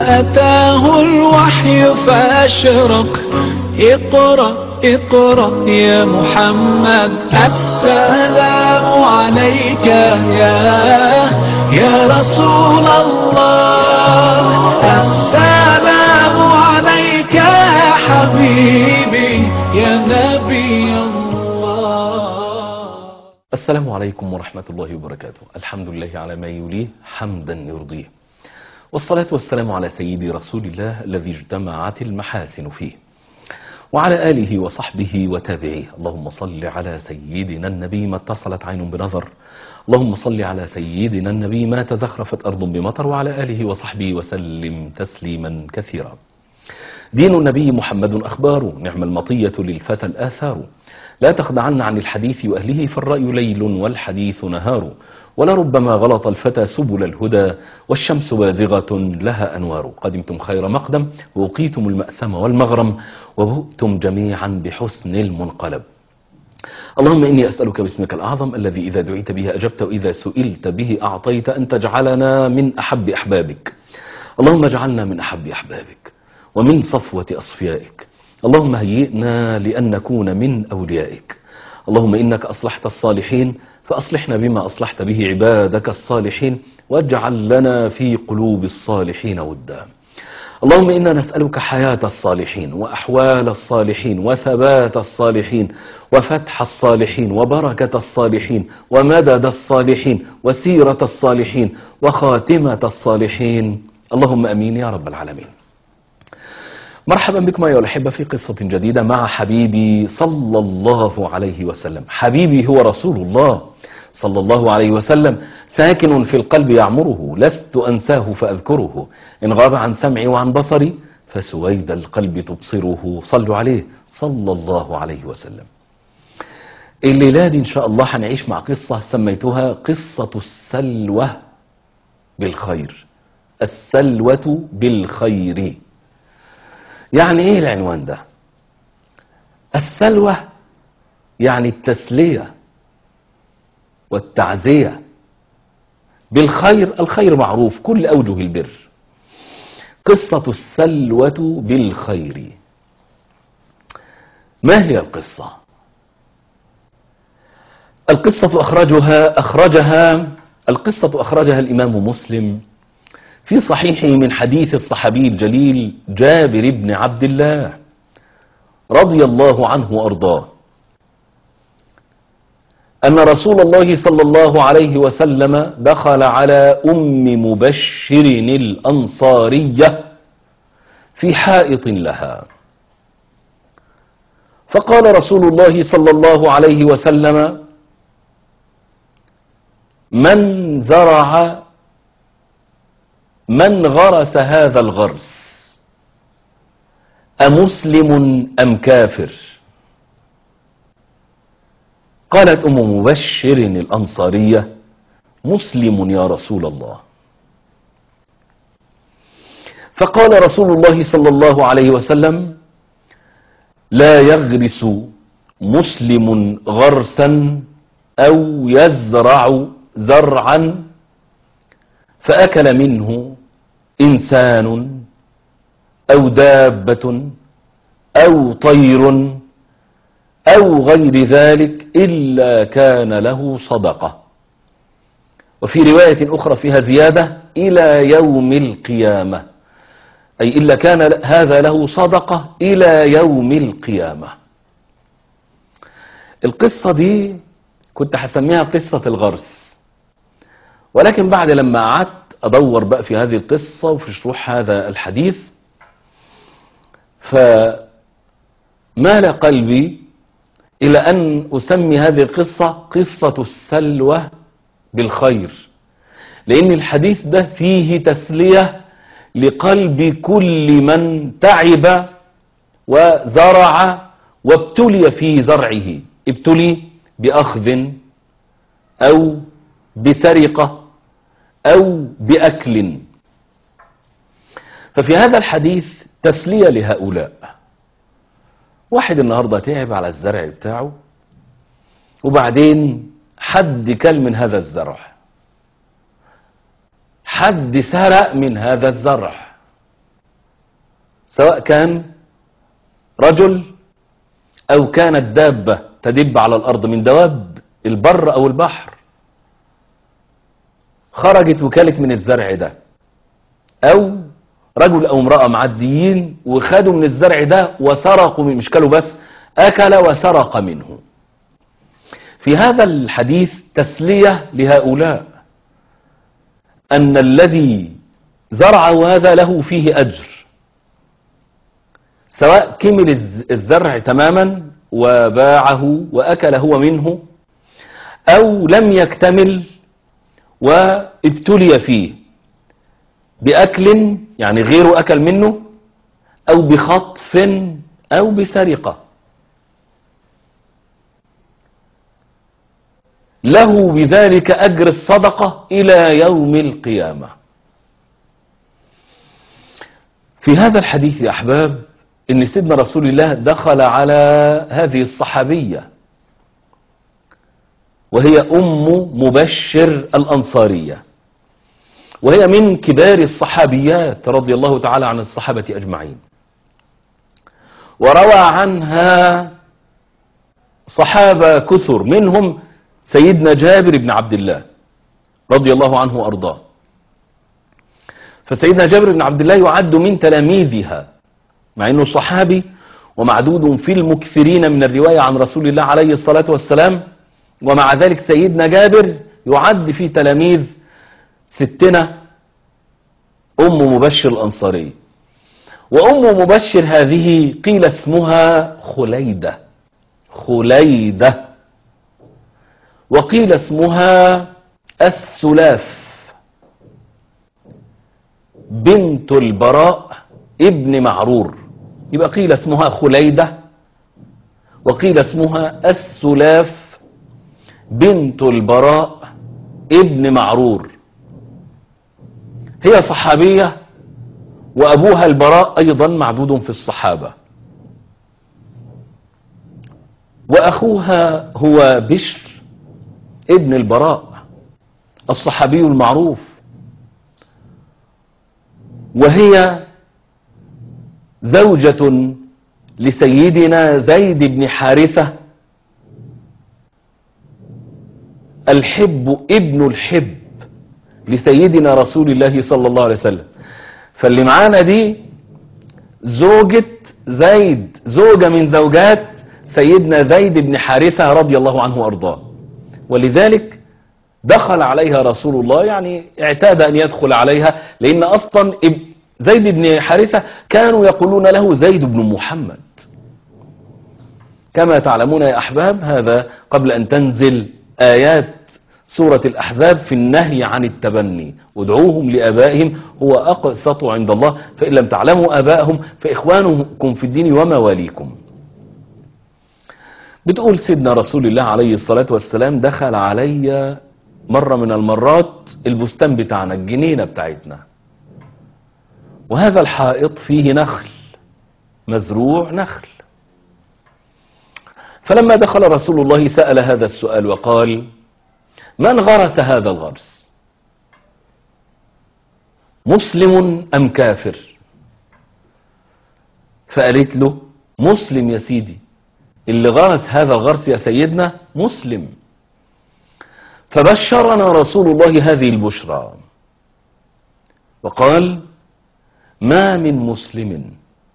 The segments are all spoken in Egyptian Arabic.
أتاه الوحي فأشرق اقرأ اقرأ يا محمد السلام عليك يا يا رسول الله السلام عليك يا حبيبي يا نبي الله السلام عليكم ورحمة الله وبركاته الحمد لله على ما يوليه حمدا يرضيه والصلاة والسلام على سيدي رسول الله الذي اجتمعت المحاسن فيه وعلى آله وصحبه وتابعيه اللهم صل على سيدنا النبي ما اتصلت عين بنظر اللهم صل على سيدنا النبي ما تزخرفت أرض بمطر وعلى آله وصحبه وسلم تسليما كثيرا دين النبي محمد أخبار نعم المطية للفتى الآثار لا تخدعن عن الحديث وأهله فالرأي ليل والحديث نهار ولربما غلط الفتى سبل الهدى والشمس بازغة لها أنوار قدمتم خير مقدم ووقيتم المأثم والمغرم وبؤتم جميعا بحسن المنقلب اللهم إني أسألك باسمك الأعظم الذي إذا دعيت به أجبت وإذا سئلت به أعطيت أن تجعلنا من أحب أحبابك اللهم اجعلنا من أحب أحبابك ومن صفوة أصفيائك اللهم هيئنا لأن نكون من أوليائك اللهم إنك أصلحت الصالحين فأصلحنا بما أصلحت به عبادك الصالحين واجعل لنا في قلوب الصالحين ودا اللهم إنا نسألك حياة الصالحين وأحوال الصالحين وثبات الصالحين وفتح الصالحين وبركة الصالحين ومدد الصالحين وسيرة الصالحين وخاتمة الصالحين اللهم أمين يا رب العالمين مرحبا بكم أيها الأحبة في قصة جديدة مع حبيبي صلى الله عليه وسلم حبيبي هو رسول الله صلى الله عليه وسلم ساكن في القلب يعمره لست أنساه فأذكره إن غاب عن سمعي وعن بصري فسويد القلب تبصره صلوا عليه صلى الله عليه وسلم الليلة دي إن شاء الله هنعيش مع قصة سميتها قصة السلوة بالخير السلوة بالخير يعني ايه العنوان ده السلوة يعني التسلية والتعزية بالخير الخير معروف كل أوجه البر قصة السلوة بالخير ما هي القصة القصة أخرجها أخرجها القصة أخرجها الإمام مسلم في صحيحه من حديث الصحابي الجليل جابر بن عبد الله رضي الله عنه وأرضاه أن رسول الله صلى الله عليه وسلم دخل على أم مبشر الأنصارية في حائط لها فقال رسول الله صلى الله عليه وسلم من زرع من غرس هذا الغرس أمسلم أم كافر قالت أم مبشر الأنصارية مسلم يا رسول الله فقال رسول الله صلى الله عليه وسلم لا يغرس مسلم غرسا أو يزرع زرعا فأكل منه إنسان أو دابة أو طير أو غير ذلك إلا كان له صدقة وفي رواية أخرى فيها زيادة إلى يوم القيامة أي إلا كان هذا له صدقة إلى يوم القيامة القصة دي كنت هسميها قصة الغرس ولكن بعد لما قعدت أدور بقى في هذه القصة وفي شروح هذا الحديث فمال قلبي إلى أن أسمي هذه القصة قصة السلوى بالخير لأن الحديث ده فيه تسلية لقلب كل من تعب وزرع وابتلي في زرعه ابتلي بأخذ أو بسرقة أو بأكل ففي هذا الحديث تسلية لهؤلاء واحد النهاردة تعب على الزرع بتاعه وبعدين حد كل من هذا الزرع حد سرق من هذا الزرع سواء كان رجل أو كانت دابة تدب على الأرض من دواب البر أو البحر خرجت وكلت من الزرع ده أو رجل أو امرأة معديين وخدوا من الزرع ده وسرقوا من- مش كلوا بس أكل وسرق منه في هذا الحديث تسلية لهؤلاء أن الذي زرعه هذا له فيه أجر سواء كمل الز- الزرع تماما وباعه وأكل هو منه أو لم يكتمل وابتلي فيه بأكل يعني غيره أكل منه أو بخطف أو بسرقة له بذلك أجر الصدقة إلى يوم القيامة في هذا الحديث يا أحباب إن سيدنا رسول الله دخل على هذه الصحابية وهي أم مبشر الأنصارية وهي من كبار الصحابيات رضي الله تعالى عن الصحابة أجمعين وروى عنها صحابة كثر منهم سيدنا جابر بن عبد الله رضي الله عنه وأرضاه فسيدنا جابر بن عبد الله يعد من تلاميذها مع أنه صحابي ومعدود في المكثرين من الرواية عن رسول الله عليه الصلاة والسلام ومع ذلك سيدنا جابر يعد في تلاميذ ستنا أم مبشر الأنصاري وأم مبشر هذه قيل اسمها خليدة خليدة وقيل اسمها السلاف بنت البراء ابن معرور يبقى قيل اسمها خليدة وقيل اسمها السلاف بنت البراء ابن معرور هي صحابية وأبوها البراء أيضا معدود في الصحابة وأخوها هو بشر ابن البراء الصحابي المعروف وهي زوجة لسيدنا زيد بن حارثة الحب ابن الحب لسيدنا رسول الله صلى الله عليه وسلم فاللي معانا دي زوجة زيد زوجة من زوجات سيدنا زيد بن حارثة رضي الله عنه وأرضاه ولذلك دخل عليها رسول الله يعني اعتاد أن يدخل عليها لأن أصلا زيد بن حارثة كانوا يقولون له زيد بن محمد كما تعلمون يا أحباب هذا قبل أن تنزل آيات سورة الأحزاب في النهي عن التبني ادعوهم لآبائهم هو أقسط عند الله فإن لم تعلموا آبائهم فإخوانكم في الدين ومواليكم بتقول سيدنا رسول الله عليه الصلاة والسلام دخل علي مرة من المرات البستان بتاعنا الجنينة بتاعتنا وهذا الحائط فيه نخل مزروع نخل فلما دخل رسول الله سأل هذا السؤال وقال من غرس هذا الغرس مسلم أم كافر فقالت له مسلم يا سيدي اللي غرس هذا الغرس يا سيدنا مسلم فبشرنا رسول الله هذه البشرى وقال ما من مسلم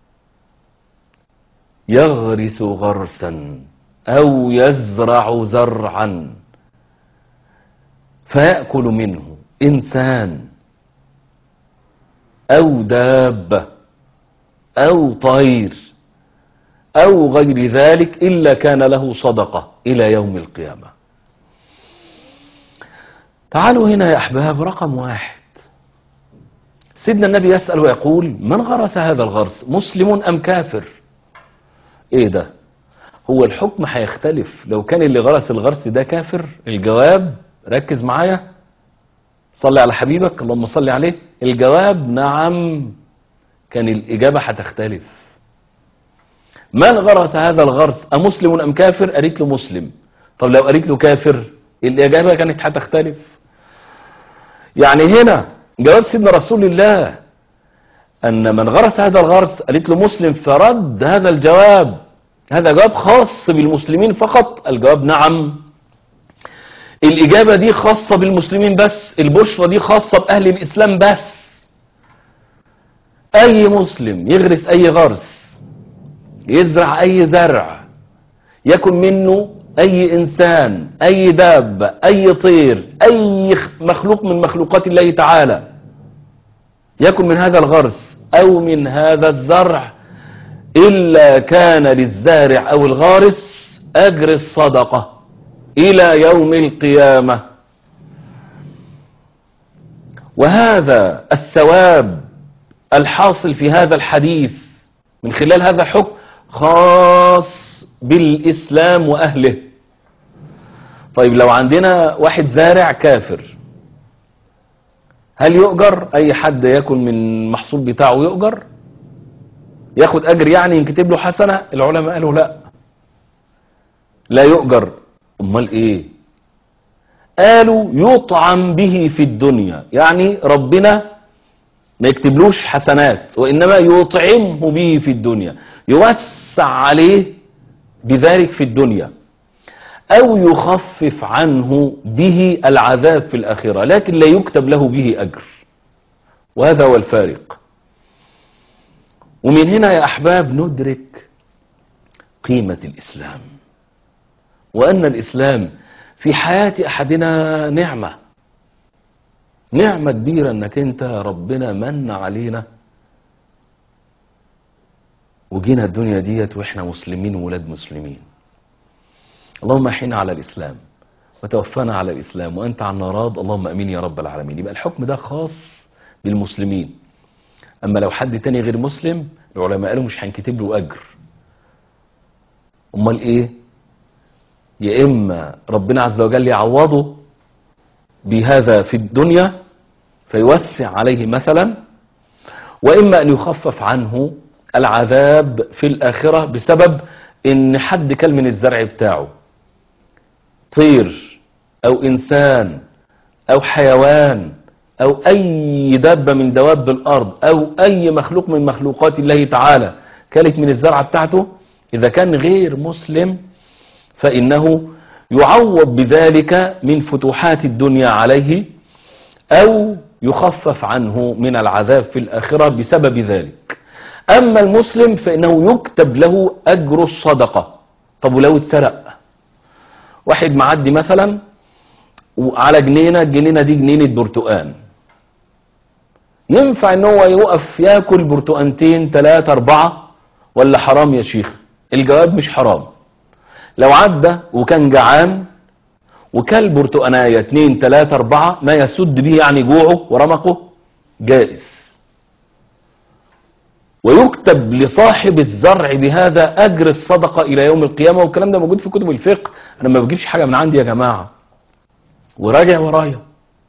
يغرس غرسا أو يزرع زرعا فيأكل منه إنسان أو دابة أو طير أو غير ذلك إلا كان له صدقة إلى يوم القيامة تعالوا هنا يا أحباب رقم واحد سيدنا النبي يسأل ويقول من غرس هذا الغرس مسلم أم كافر ايه ده هو الحكم هيختلف لو كان اللي غرس الغرس ده كافر الجواب ركز معايا صلي على حبيبك اللهم صلي عليه الجواب نعم كان الإجابة هتختلف من غرس هذا الغرس أمسلم أم كافر قالت له مسلم طب لو قالت له كافر الإجابة كانت هتختلف يعني هنا جواب سيدنا رسول الله أن من غرس هذا الغرس قالت له مسلم فرد هذا الجواب هذا جواب خاص بالمسلمين فقط الجواب نعم الإجابة دي خاصة بالمسلمين بس البشرة دي خاصة بأهل الإسلام بس أي مسلم يغرس أي غرس يزرع أي زرع يكن منه أي إنسان أي دابة أي طير أي مخلوق من مخلوقات الله تعالى يكن من هذا الغرس أو من هذا الزرع إلا كان للزارع أو الغارس أجر الصدقة إلى يوم القيامة وهذا الثواب الحاصل في هذا الحديث من خلال هذا الحكم خاص بالإسلام وأهله طيب لو عندنا واحد زارع كافر هل يؤجر أي حد يكن من المحصول بتاعه يؤجر ياخد أجر يعني ينكتب له حسنة العلماء قالوا لا لا يؤجر امال ايه قالوا يطعم به في الدنيا يعني ربنا ما يكتبلوش حسنات وانما يطعمه به في الدنيا يوسع عليه بذلك في الدنيا او يخفف عنه به العذاب في الاخره لكن لا يكتب له به اجر وهذا هو الفارق ومن هنا يا احباب ندرك قيمه الاسلام وأن الإسلام في حياة أحدنا نعمة نعمة كبيرة أنك أنت ربنا من علينا وجينا الدنيا ديت وإحنا مسلمين وولاد مسلمين اللهم احينا على الإسلام وتوفانا على الإسلام وأنت عنا راض اللهم أمين يا رب العالمين يبقى الحكم ده خاص بالمسلمين أما لو حد تاني غير مسلم العلماء قالوا مش هنكتب له أجر أمال إيه يا إما ربنا عز وجل يعوضه بهذا في الدنيا فيوسع عليه مثلا وإما أن يخفف عنه العذاب في الآخرة بسبب إن حد كل من الزرع بتاعه طير أو إنسان أو حيوان أو أي دابة من دواب الأرض أو أي مخلوق من مخلوقات الله تعالى كلت من الزرعة بتاعته إذا كان غير مسلم فإنه يعوض بذلك من فتوحات الدنيا عليه أو يخفف عنه من العذاب في الآخرة بسبب ذلك أما المسلم فإنه يكتب له أجر الصدقة طب ولو اتسرق واحد معدي مثلا على جنينة الجنينة دي جنينة برتقان ينفع ان هو يوقف ياكل برتقانتين ثلاثة أربعة ولا حرام يا شيخ الجواب مش حرام لو عدى وكان جعان وكل برتقاناية اتنين تلاتة اربعة ما يسد به يعني جوعه ورمقه جائز ويكتب لصاحب الزرع بهذا اجر الصدقة الى يوم القيامة والكلام ده موجود في كتب الفقه انا ما بجيبش حاجة من عندي يا جماعة وراجع ورايا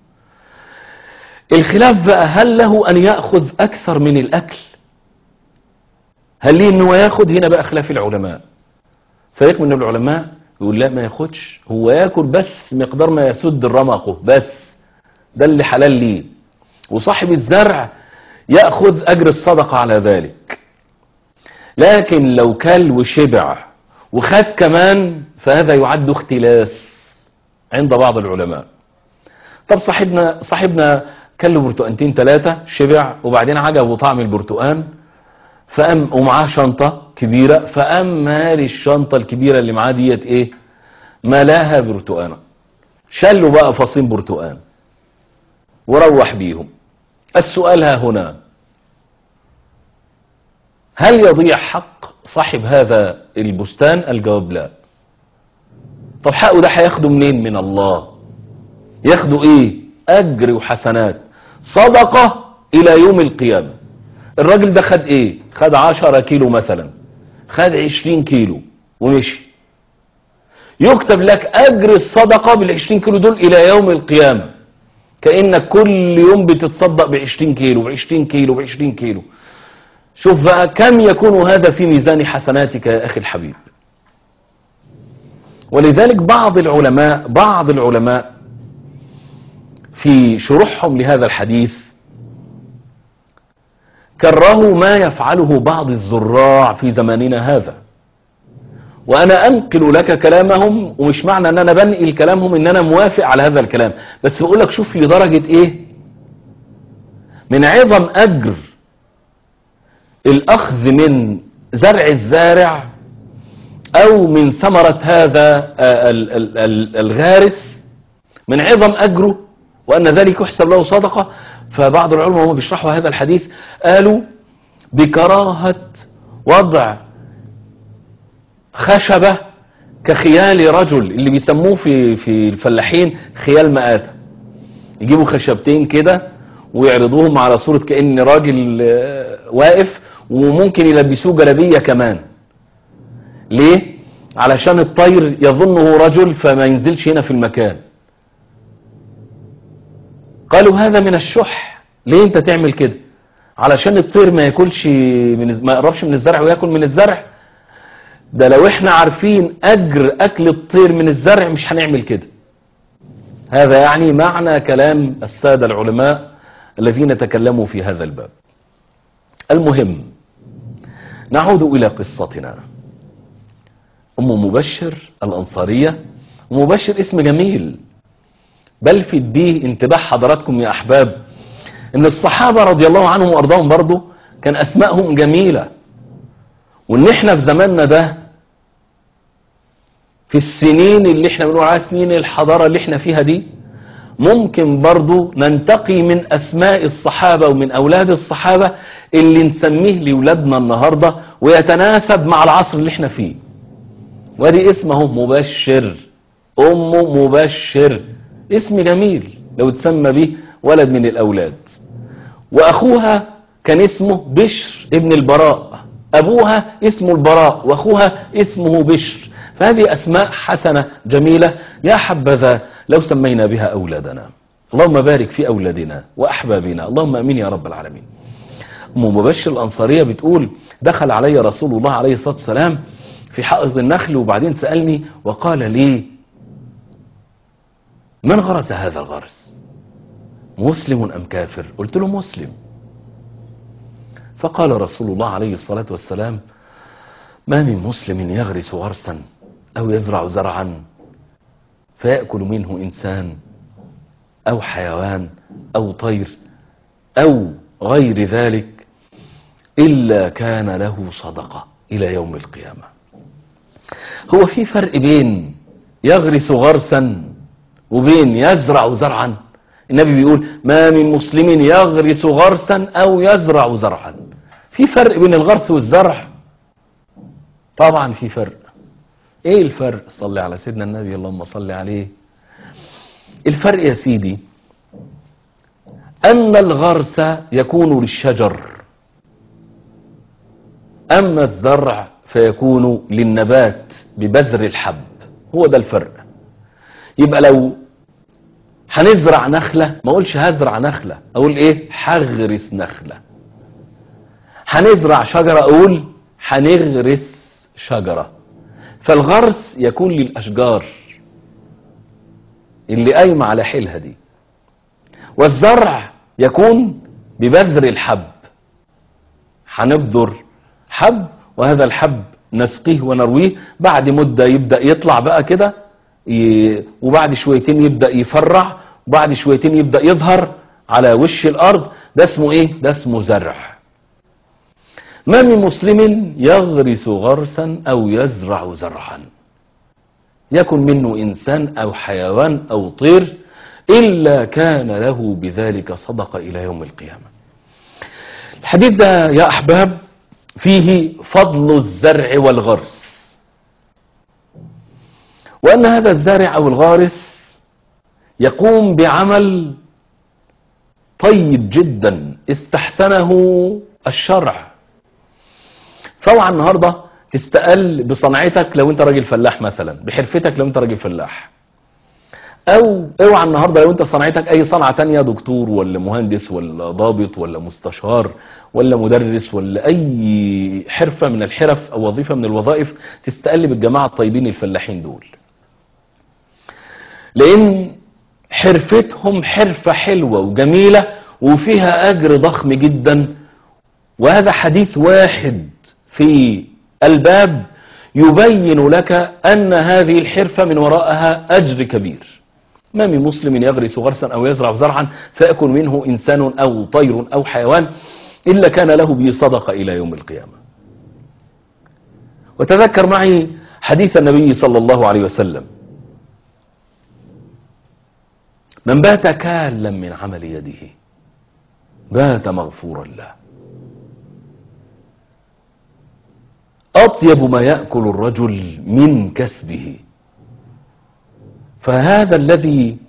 الخلاف بقى هل له ان يأخذ اكثر من الاكل هل ليه ان هو ياخد هنا بقى خلاف العلماء فريق من العلماء يقول لا ما ياخدش هو ياكل بس مقدار ما يسد رمقه بس ده اللي حلال ليه وصاحب الزرع ياخذ اجر الصدقه على ذلك لكن لو كل وشبع وخد كمان فهذا يعد اختلاس عند بعض العلماء طب صاحبنا صاحبنا كل برتقانتين ثلاثه شبع وبعدين عجبه طعم البرتقان فقام ومعاه شنطة كبيرة فقام مالي الشنطة الكبيرة اللي معاه ديت ايه ملاها برتقانة شلوا بقى فصين برتقان وروح بيهم السؤال ها هنا هل يضيع حق صاحب هذا البستان الجواب لا طب حقه ده هياخده منين من الله ياخده ايه اجر وحسنات صدقة الى يوم القيامة الراجل ده خد ايه خد عشرة كيلو مثلا خد عشرين كيلو ومشي يكتب لك اجر الصدقة بالعشرين كيلو دول الى يوم القيامة كأنك كل يوم بتتصدق بعشرين كيلو بعشرين كيلو بعشرين كيلو شوف بقى كم يكون هذا في ميزان حسناتك يا اخي الحبيب ولذلك بعض العلماء بعض العلماء في شروحهم لهذا الحديث كرهوا ما يفعله بعض الزراع في زماننا هذا وانا انقل لك كلامهم ومش معنى ان انا بنقل كلامهم ان انا موافق على هذا الكلام بس بقول لك شوف لدرجة ايه من عظم اجر الاخذ من زرع الزارع او من ثمرة هذا آه، ال- ال- ال- الغارس من عظم اجره وان ذلك يحسب له صدقة فبعض العلماء هم بيشرحوا هذا الحديث قالوا بكراهة وضع خشبة كخيال رجل اللي بيسموه في في الفلاحين خيال مآتة يجيبوا خشبتين كده ويعرضوهم على صورة كأن راجل آه، واقف وممكن يلبسوه جلابية كمان ليه؟ علشان الطير يظنه رجل فما ينزلش هنا في المكان قالوا هذا من الشح ليه انت تعمل كده علشان الطير ما ياكلش من الز- ما يقربش من الزرع وياكل من الزرع ده لو احنا عارفين اجر اكل الطير من الزرع مش هنعمل كده هذا يعني معنى كلام السادة العلماء الذين تكلموا في هذا الباب المهم نعود الى قصتنا ام مبشر الانصارية مبشر اسم جميل بل في الديه انتباه حضراتكم يا احباب ان الصحابة رضي الله عنهم وارضاهم برضو كان اسمائهم جميلة وان احنا في زماننا ده في السنين اللي احنا بنقول عليها سنين الحضارة اللي احنا فيها دي ممكن برضو ننتقي من اسماء الصحابة ومن اولاد الصحابة اللي نسميه لولادنا النهاردة ويتناسب مع العصر اللي احنا فيه وادي اسمه مبشر امه مبشر اسم جميل لو تسمى به ولد من الاولاد واخوها كان اسمه بشر ابن البراء ابوها اسمه البراء واخوها اسمه بشر فهذه اسماء حسنة جميلة يا حبذا لو سمينا بها اولادنا اللهم بارك في اولادنا واحبابنا اللهم امين يا رب العالمين ام مبشر الانصارية بتقول دخل علي رسول الله عليه الصلاة والسلام في حائط النخل وبعدين سألني وقال لي من غرس هذا الغرس مسلم أم كافر قلت له مسلم فقال رسول الله عليه الصلاة والسلام ما من مسلم يغرس غرسا أو يزرع زرعا فيأكل منه إنسان أو حيوان أو طير أو غير ذلك إلا كان له صدقة إلى يوم القيامة هو في فرق بين يغرس غرسا وبين يزرع زرعا النبي بيقول ما من مسلم يغرس غرسا او يزرع زرعا في فرق بين الغرس والزرع طبعا في فرق ايه الفرق صلي على سيدنا النبي اللهم صل عليه الفرق يا سيدي ان الغرس يكون للشجر اما الزرع فيكون للنبات ببذر الحب هو ده الفرق يبقى لو هنزرع نخلة ما اقولش هزرع نخلة اقول ايه هغرس نخلة هنزرع شجرة اقول هنغرس شجرة فالغرس يكون للاشجار اللي قايمة على حيلها دي والزرع يكون ببذر الحب هنبذر حب وهذا الحب نسقيه ونرويه بعد مدة يبدأ يطلع بقى كده ي- وبعد شويتين يبدأ يفرع وبعد شويتين يبدأ يظهر على وش الأرض ده اسمه ايه ده اسمه زرع ما من مسلم يغرس غرسا أو يزرع زرعا يكن منه إنسان أو حيوان أو طير إلا كان له بذلك صدقة إلى يوم القيامة الحديث ده يا أحباب فيه فضل الزرع والغرس وأن هذا الزارع أو الغارس يقوم بعمل طيب جدا استحسنه الشرع فاوعى النهاردة تستقل بصنعتك لو انت راجل فلاح مثلا بحرفتك لو انت راجل فلاح او اوعى النهاردة لو انت صنعتك اي صنعة تانية دكتور ولا مهندس ولا ضابط ولا مستشار ولا مدرس ولا اي حرفة من الحرف او وظيفة من الوظائف تستقل بالجماعة الطيبين الفلاحين دول لان حرفتهم حرفة حلوة وجميلة وفيها اجر ضخم جدا وهذا حديث واحد في الباب يبين لك أن هذه الحرفة من وراءها أجر كبير ما من مسلم يغرس غرسا أو يزرع زرعا فيأكل منه إنسان أو طير أو حيوان إلا كان له به صدقة إلى يوم القيامة وتذكر معي حديث النبي صلى الله عليه وسلم من بات كالا من عمل يده بات مغفورا له أطيب ما يأكل الرجل من كسبه فهذا الذي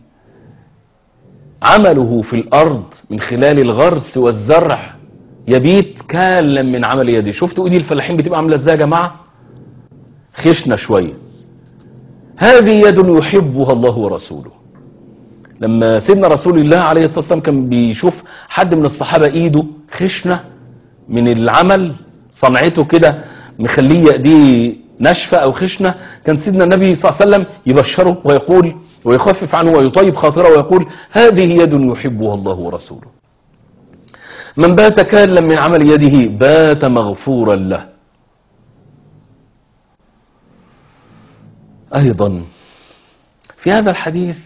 عمله في الأرض من خلال الغرس والزرع يبيت كالا من عمل يده شفتوا ايدي الفلاحين بتبقى عامله ازاي يا جماعه خشنه شويه هذه يد يحبها الله ورسوله لما سيدنا رسول الله عليه الصلاه والسلام كان بيشوف حد من الصحابه ايده خشنه من العمل صنعته كده مخليه ايديه ناشفه او خشنه كان سيدنا النبي صلى الله عليه وسلم يبشره ويقول ويخفف عنه ويطيب خاطره ويقول هذه يد يحبها الله ورسوله من بات كالا من عمل يده بات مغفورا له ايضا في هذا الحديث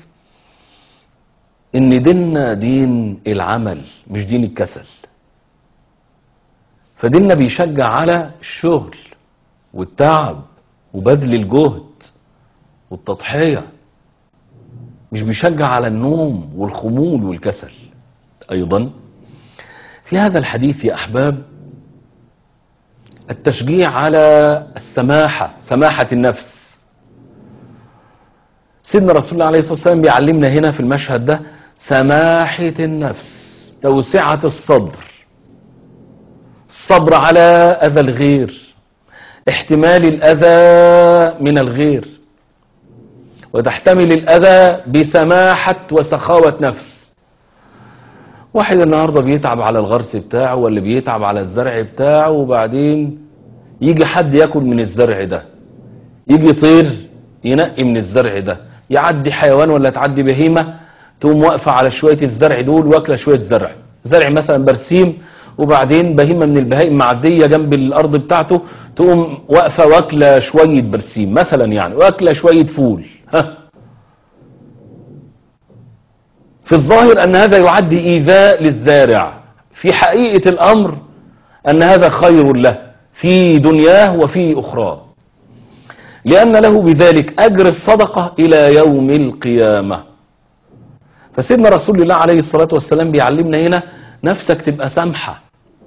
ان ديننا دين العمل مش دين الكسل فديننا بيشجع على الشغل والتعب وبذل الجهد والتضحية مش بيشجع على النوم والخمول والكسل ايضا في هذا الحديث يا احباب التشجيع على السماحة سماحة النفس سيدنا رسول الله عليه الصلاة والسلام بيعلمنا هنا في المشهد ده سماحة النفس توسعة الصدر الصبر على أذى الغير احتمال الأذى من الغير وتحتمل الأذى بسماحة وسخاوة نفس واحد النهاردة بيتعب على الغرس بتاعه واللي بيتعب على الزرع بتاعه وبعدين يجي حد ياكل من الزرع ده يجي طير ينقي من الزرع ده يعدي حيوان ولا تعدي بهيمة تقوم واقفة على شوية الزرع دول واكلة شوية زرع زرع مثلا برسيم وبعدين بهيمة من البهائم معدية جنب الأرض بتاعته تقوم واقفة واكلة شوية برسيم مثلا يعني واكلة شوية فول ها في الظاهر أن هذا يعد إيذاء للزارع في حقيقة الأمر أن هذا خير له في دنياه وفي أخراه لأن له بذلك أجر الصدقة إلى يوم القيامة فسيدنا رسول الله عليه الصلاة والسلام بيعلمنا هنا نفسك تبقى سامحة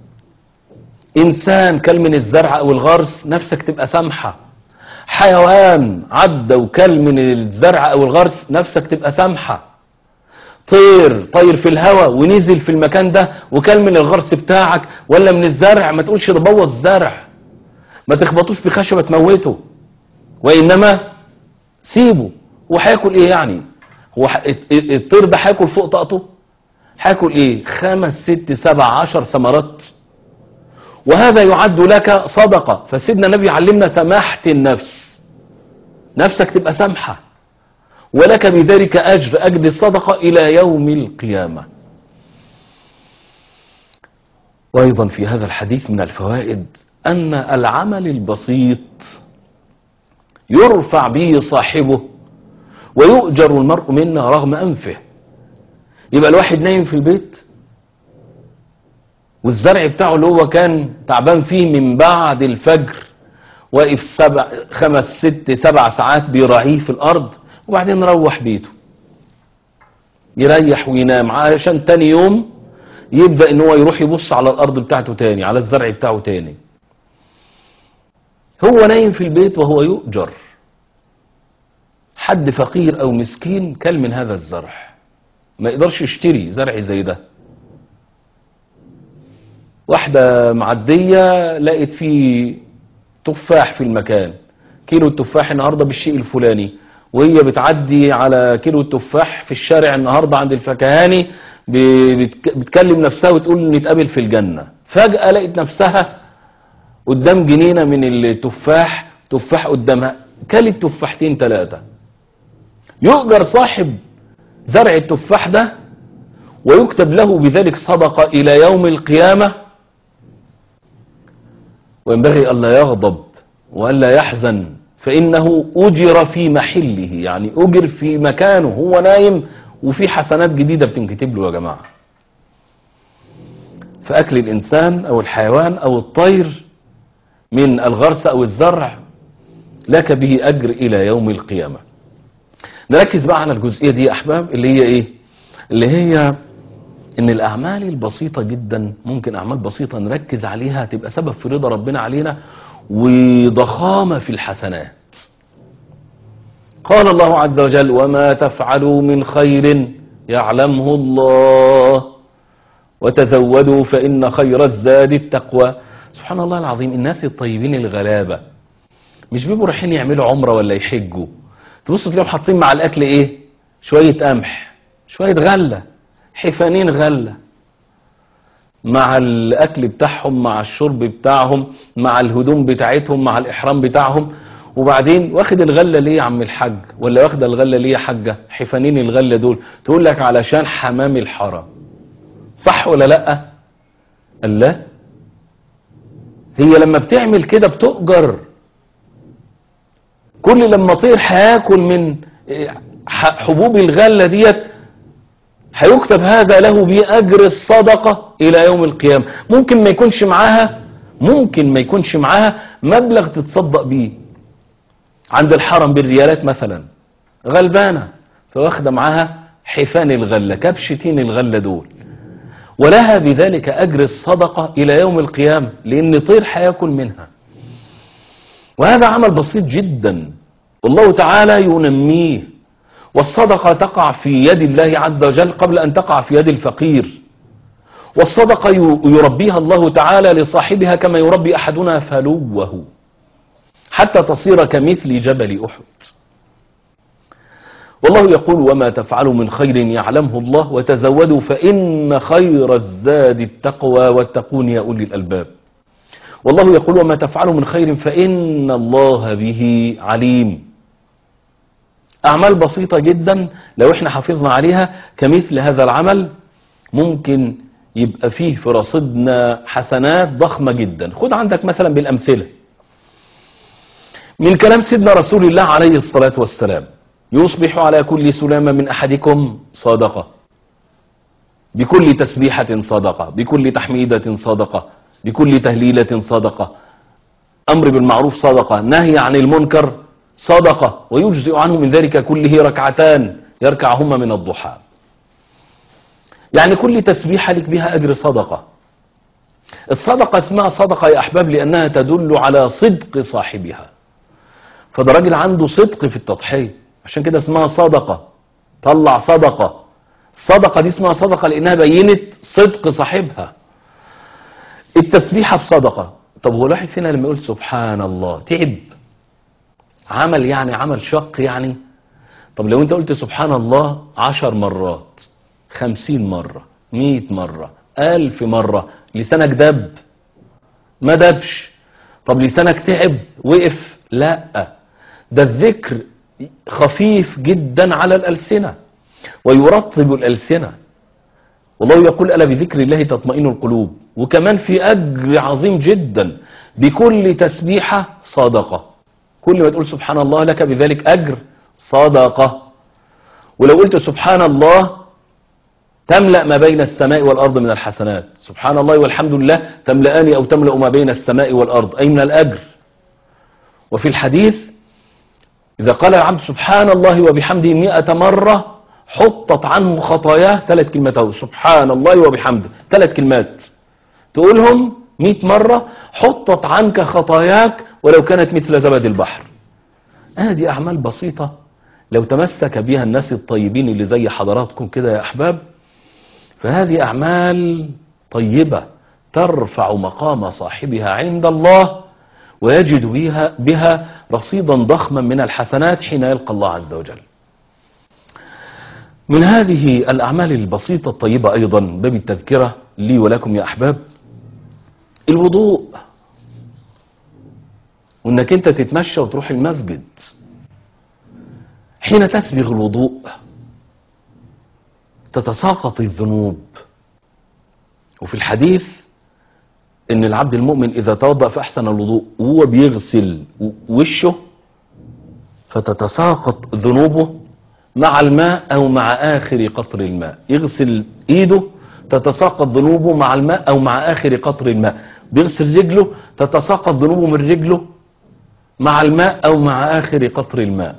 إنسان كل من الزرع أو الغرس نفسك تبقى سامحة حيوان عدى وكل من الزرع أو الغرس نفسك تبقى سامحة طير طير في الهواء ونزل في المكان ده وكل من الغرس بتاعك ولا من الزرع ما تقولش ده بوظ الزرع ما تخبطوش بخشبة تموته وإنما سيبه هو هياكل إيه يعني هو ح- الطير ده هياكل فوق طاقته هياكل إيه خمس ست سبع عشر ثمرات وهذا يعد لك صدقة فسيدنا النبي علمنا سماحة النفس نفسك تبقى سامحة ولك بذلك أجر أجر الصدقة إلى يوم القيامة وأيضا في هذا الحديث من الفوائد أن العمل البسيط يرفع به صاحبه ويؤجر المرء منا رغم أنفه يبقى الواحد نايم في البيت والزرع بتاعه اللي هو كان تعبان فيه من بعد الفجر واقف سبع خمس ست سبع ساعات بيراعيه في الأرض وبعدين روح بيته يريح وينام علشان تاني يوم يبدأ ان هو يروح يبص على الأرض بتاعته تاني على الزرع بتاعه تاني هو نايم في البيت وهو يؤجر حد فقير او مسكين كل من هذا الزرع ما يقدرش يشتري زرع زي ده واحدة معدية لقت فيه تفاح في المكان كيلو التفاح النهاردة بالشيء الفلاني وهي بتعدي على كيلو التفاح في الشارع النهاردة عند الفكهاني ب- بتك- بتكلم نفسها وتقول نتقابل في الجنة فجأة لقت نفسها قدام جنينة من التفاح تفاح قدامها كلت تفاحتين ثلاثة يؤجر صاحب زرع التفاح ده ويكتب له بذلك صدقة إلى يوم القيامة وينبغي ألا يغضب وألا يحزن فإنه أجر في محله يعني أجر في مكانه هو نايم وفي حسنات جديدة بتنكتب له يا جماعة فأكل الإنسان أو الحيوان أو الطير من الغرس أو الزرع لك به أجر إلى يوم القيامة نركز بقى على الجزئية دي يا أحباب اللي هي إيه اللي هي إن الأعمال البسيطة جدا ممكن أعمال بسيطة نركز عليها تبقى سبب في رضا ربنا علينا وضخامة في الحسنات قال الله عز وجل وما تفعلوا من خير يعلمه الله وتزودوا فإن خير الزاد التقوى سبحان الله العظيم الناس الطيبين الغلابة مش بيبقوا رايحين يعملوا عمرة ولا يحجوا تبصوا تلاقيهم حاطين مع الأكل إيه شوية قمح شوية غلة حفانين غلة مع الأكل بتاعهم مع الشرب بتاعهم مع الهدوم بتاعتهم مع الإحرام بتاعهم وبعدين واخد الغلة ليه يا عم الحاج ولا واخدة الغلة ليه يا حاجة حفانين الغلة دول تقول لك علشان حمام الحرم صح ولا لا قال لا هي لما بتعمل كده بتؤجر كل لما طير هياكل من حبوب الغلة ديت هيكتب هذا له بأجر الصدقة إلى يوم القيامة ممكن ما يكونش معاها ممكن ما يكونش معاها مبلغ تتصدق بيه عند الحرم بالريالات مثلا غلبانة فواخدة معاها حفان الغلة كبشتين الغلة دول ولها بذلك أجر الصدقة إلى يوم القيامة لأن طير هياكل منها وهذا عمل بسيط جدا والله تعالى ينميه والصدقة تقع في يد الله عز وجل قبل أن تقع في يد الفقير والصدقة يربيها الله تعالى لصاحبها كما يربي أحدنا فلوه حتى تصير كمثل جبل أحد والله يقول وما تفعلوا من خير يعلمه الله وتزودوا فإن خير الزاد التقوى واتقون يا أولي الألباب والله يقول وما تفعلوا من خير فإن الله به عليم أعمال بسيطة جدا لو احنا حافظنا عليها كمثل هذا العمل ممكن يبقى فيه في رصيدنا حسنات ضخمة جدا خد عندك مثلا بالأمثلة من كلام سيدنا رسول الله عليه الصلاة والسلام يصبح على كل سلامة من أحدكم صدقة بكل تسبيحة صدقة بكل تحميدة صدقة بكل تهليلة صدقة أمر بالمعروف صدقة نهي عن المنكر صدقة ويجزئ عنه من ذلك كله ركعتان يركعهما من الضحى يعني كل تسبيحة لك بها أجر صدقة الصدقة اسمها صدقة يا أحباب لأنها تدل على صدق صاحبها فده راجل عنده صدق في التضحية عشان كده اسمها صدقة طلع صدقة الصدقة دي اسمها صدقة لأنها بينت صدق صاحبها التسبيحة بصدقة طب هو الواحد فينا لما يقول سبحان الله تعب عمل يعني عمل شق يعني طب لو انت قلت سبحان الله عشر مرات خمسين مرة مئة مرة ألف مرة لسانك دب ما دبش طب لسانك تعب وقف لا ده الذكر خفيف جدا على الألسنة ويرطب الألسنة والله يقول ألا بذكر الله تطمئن القلوب وكمان في أجر عظيم جدا بكل تسبيحة صدقة كل ما تقول سبحان الله لك بذلك أجر صدقة ولو قلت سبحان الله تملأ ما بين السماء والأرض من الحسنات سبحان الله والحمد لله تملأان أو تملأ ما بين السماء والأرض أي من الأجر وفي الحديث إذا قال العبد سبحان الله وبحمده مئة مرة حطت عنه خطاياه ثلاث كلمات أهو سبحان الله وبحمده ثلاث كلمات تقولهم مئة مرة حطت عنك خطاياك ولو كانت مثل زبد البحر هذه أعمال بسيطة لو تمسك بها الناس الطيبين اللي زي حضراتكم كده يا أحباب فهذه أعمال طيبة ترفع مقام صاحبها عند الله ويجد بها, بها رصيدا ضخما من الحسنات حين يلقى الله عز وجل من هذه الأعمال البسيطة الطيبة أيضا باب التذكرة لي ولكم يا أحباب الوضوء وانك انت تتمشى وتروح المسجد حين تسبغ الوضوء تتساقط الذنوب وفي الحديث ان العبد المؤمن اذا توضأ فاحسن الوضوء وهو بيغسل وشه فتتساقط ذنوبه مع الماء او مع اخر قطر الماء يغسل ايده تتساقط ذنوبه مع الماء او مع اخر قطر الماء بيغسل رجله تتساقط ذنوبه من رجله مع الماء او مع اخر قطر الماء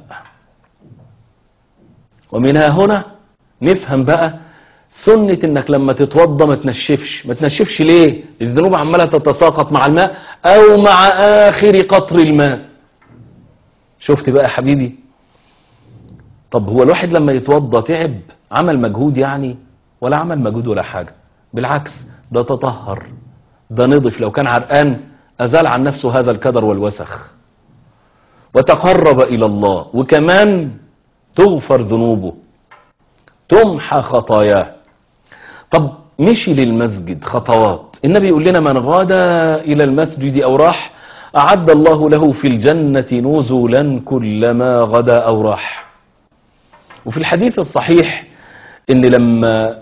ومنها هنا نفهم بقى سنة انك لما تتوضى ما تنشفش ما تنشفش ليه الذنوب عمالة تتساقط مع الماء او مع اخر قطر الماء شفت بقى يا حبيبي طب هو الواحد لما يتوضى تعب عمل مجهود يعني ولا عمل مجهود ولا حاجة بالعكس ده تطهر ده نضف لو كان عرقان ازال عن نفسه هذا الكدر والوسخ وتقرب الى الله وكمان تغفر ذنوبه تمحى خطاياه طب مشي للمسجد خطوات النبي يقول لنا من غدا إلى المسجد أو راح أعد الله له في الجنة نزلا كلما غدا أو راح وفي الحديث الصحيح ان لما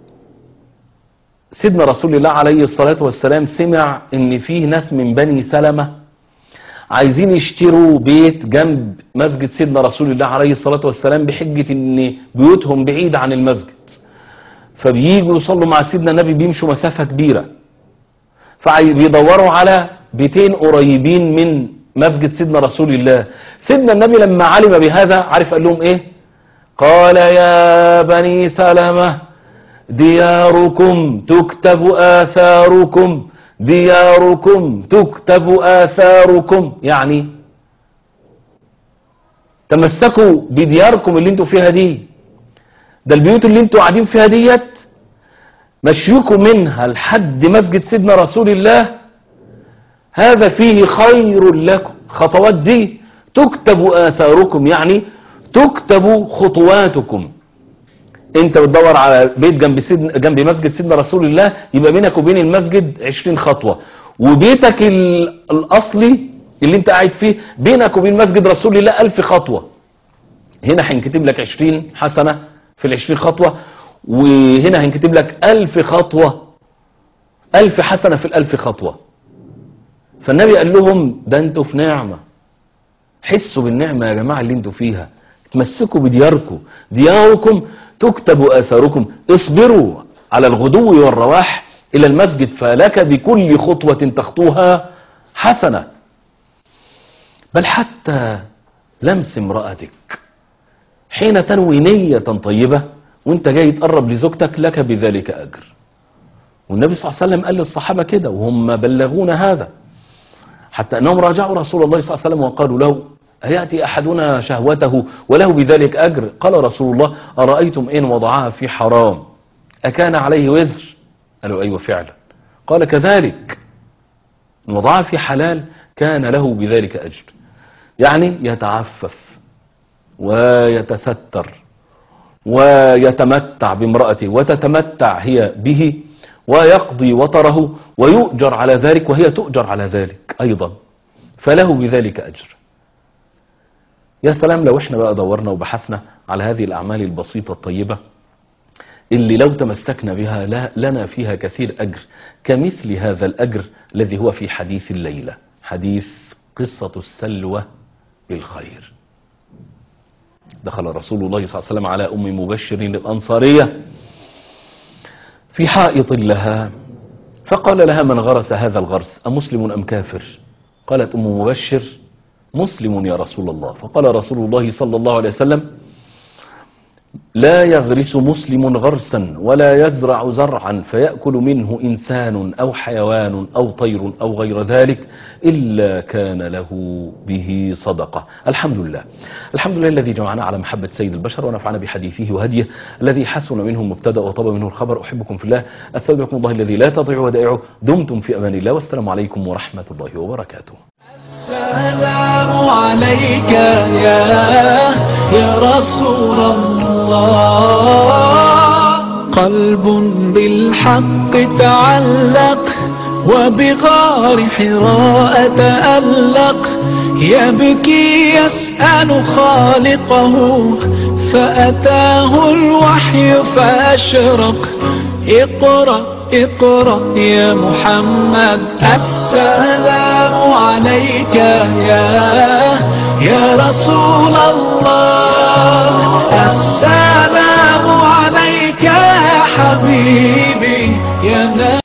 سيدنا رسول الله عليه الصلاة والسلام سمع ان فيه ناس من بني سلمة عايزين يشتروا بيت جنب مسجد سيدنا رسول الله عليه الصلاة والسلام بحجة ان بيوتهم بعيدة عن المسجد فبييجوا يصلوا مع سيدنا النبي بيمشوا مسافة كبيرة فبيدوروا على بيتين قريبين من مسجد سيدنا رسول الله سيدنا النبي لما علم بهذا عارف قال لهم ايه قال يا بني سلمة دياركم تكتب آثاركم دياركم تكتب آثاركم يعني تمسكوا بدياركم اللي انتوا فيها دي ده البيوت اللي انتوا قاعدين فيها ديت مشيكم منها لحد مسجد سيدنا رسول الله هذا فيه خير لكم خطوات دي تكتب آثاركم يعني تكتب خطواتكم انت بتدور على بيت جنب سيدنا جنب مسجد سيدنا رسول الله يبقى بينك وبين المسجد 20 خطوة وبيتك الاصلي اللي انت قاعد فيه بينك وبين مسجد رسول الله 1000 خطوة هنا هينكتب لك 20 حسنة في ال 20 خطوة وهنا هينكتب لك 1000 خطوة 1000 حسنة في ال1000 خطوة فالنبي قال لهم ده انتوا في نعمة حسوا بالنعمة يا جماعة اللي انتوا فيها تمسكوا بدياركم دياركم تكتب آثاركم اصبروا على الغدو والرواح إلى المسجد فلك بكل خطوة تخطوها حسنة بل حتى لمس امرأتك حين تنوي نية طيبة وانت جاي تقرب لزوجتك لك بذلك أجر والنبي صلى الله عليه وسلم قال للصحابة كده وهم بلغون هذا حتى أنهم راجعوا رسول الله صلى الله عليه وسلم وقالوا له أيأتي أحدنا شهوته وله بذلك أجر قال رسول الله أرأيتم إن وضعها في حرام أكان عليه وزر قالوا أيوة فعلا قال كذلك إن وضعها في حلال كان له بذلك أجر يعني يتعفف ويتستر ويتمتع بامرأته وتتمتع هي به ويقضي وطره ويؤجر على ذلك وهي تؤجر على ذلك أيضا فله بذلك أجر يا سلام لو احنا بقى دورنا وبحثنا على هذه الأعمال البسيطة الطيبة اللي لو تمسكنا بها لا لنا فيها كثير أجر كمثل هذا الأجر الذي هو في حديث الليلة حديث قصة السلوى بالخير دخل رسول الله صلى الله عليه وسلم على أم مبشر الأنصارية في حائط لها فقال لها من غرس هذا الغرس أمسلم أم كافر قالت أم مبشر مسلم يا رسول الله فقال رسول الله صلى الله عليه وسلم لا يغرس مسلم غرسا ولا يزرع زرعا فيأكل منه إنسان أو حيوان أو طير أو غير ذلك إلا كان له به صدقة الحمد لله الحمد لله الذي جمعنا على محبة سيد البشر ونفعنا بحديثه وهديه الذي حسن منه المبتدا وطاب منه الخبر أحبكم في الله أستودعكم الله الذي لا تضيع ودائعه دمتم في أمان الله والسلام عليكم ورحمة الله وبركاته السلام عليك يا يا رسول الله قلب بالحق تعلق وبغار حراء تألق يبكي يسأل خالقه فأتاه الوحي فأشرق اقرأ اقرأ يا محمد السلام عليك يا يا رسول الله السلام عليك يا حبيبي يا نبي